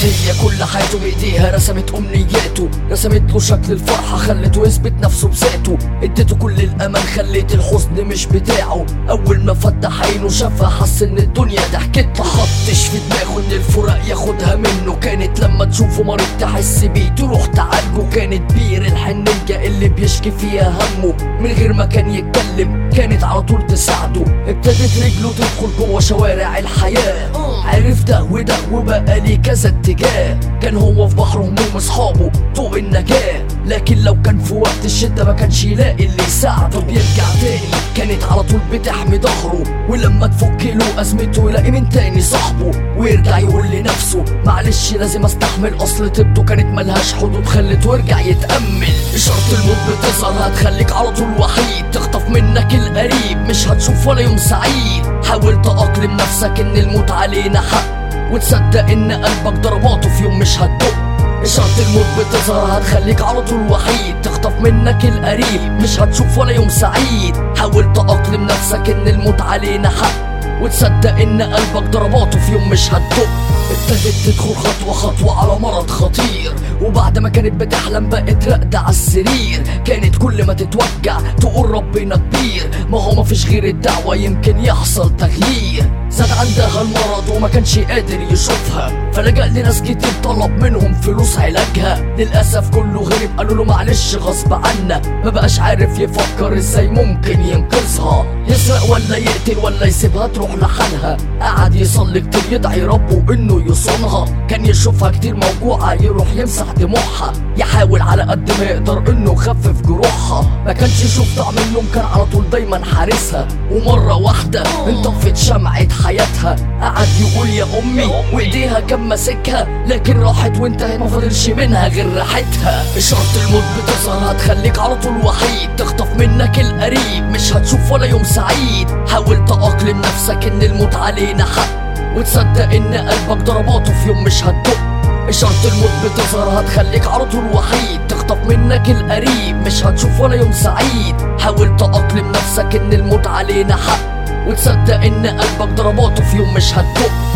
هي كل حياته بايديها رسمت امنياته رسمت له شكل الفرحة خلته يثبت نفسه بذاته اديته كل الامان خليت الحزن مش بتاعه اول ما فتح عينه شافها حس ان الدنيا ضحكت له حطش في دماغه ان الفراق ياخدها منه كانت لما تشوفه مريض تحس بيه تروح تعالجه كانت بير الحنية اللي بيشكي فيها همه من غير ما كان يتكلم كانت على طول تساعده ابتدت رجله تدخل جوه شوارع الحياة عرف ده وده وبقى ليه كذا اتجاه كان هو في بحر هموم اصحابه طوق النجاة لكن لو كان في وقت الشدة ما كانش يلاقي اللي يساعده بيرجع تاني كانت على طول بتحمي ظهره ولما تفك له ازمته يلاقي من تاني صاحبه ويرجع يقول لنفسه معلش لازم استحمل اصل طيبته كانت ملهاش حدود خلته ويرجع يتأمل اشارة الموت بتظهر هتخليك على طول وحيد تخطف منك القريب مش هتشوف ولا يوم سعيد حاول تأقلم نفسك ان الموت علينا حق وتصدق ان قلبك ضرباته في يوم مش هتدق إشارة الموت بتظهر هتخليك على طول وحيد تخطف منك القريب مش هتشوف ولا يوم سعيد حاول تأقلم نفسك ان الموت علينا حق وتصدق ان قلبك ضرباته في يوم مش هتدق ابتدت تدخل خطوة خطوة على مرض خطير وبعد ما كانت بتحلم بقت راقدة على السرير كانت كل ما تتوجع تقول ربنا كبير ما هو مفيش غير الدعوة يمكن يحصل تغيير زاد عندها المرض وما كانش قادر يشوفها فلجأ لناس كتير طلب منهم فلوس علاجها للأسف كله غريب قالوا له معلش غصب عنا ما بقاش عارف يفكر ازاي ممكن ينقذها يسرق ولا يقتل ولا يسيبها تروح لحالها قعد يصلي كتير يدعي ربه انه يصونها كان يشوفها كتير موجوعة يروح يمسح دموعها يحاول على قد ما يقدر انه يخفف جروحها ما كانش يشوف طعم النوم كان على طول دايما حارسها ومرة واحدة انطفت شمعة حياتها قعد يقول يا امي وايديها كان ماسكها لكن راحت وانتهت ما فاضلش منها غير ريحتها اشارة الموت بتظهر هتخليك على طول وحيد تخطف منك القريب مش هتشوف ولا يوم سعيد حاول تأقلم نفسك ان الموت علينا حق وتصدق ان قلبك ضرباته في يوم مش هتدق إشارة الموت بتظهر هتخليك على طول وحيد تخطف منك القريب مش هتشوف ولا يوم سعيد حاول تأقلم نفسك ان الموت علينا حق وتصدق ان قلبك ضرباته في يوم مش هتدق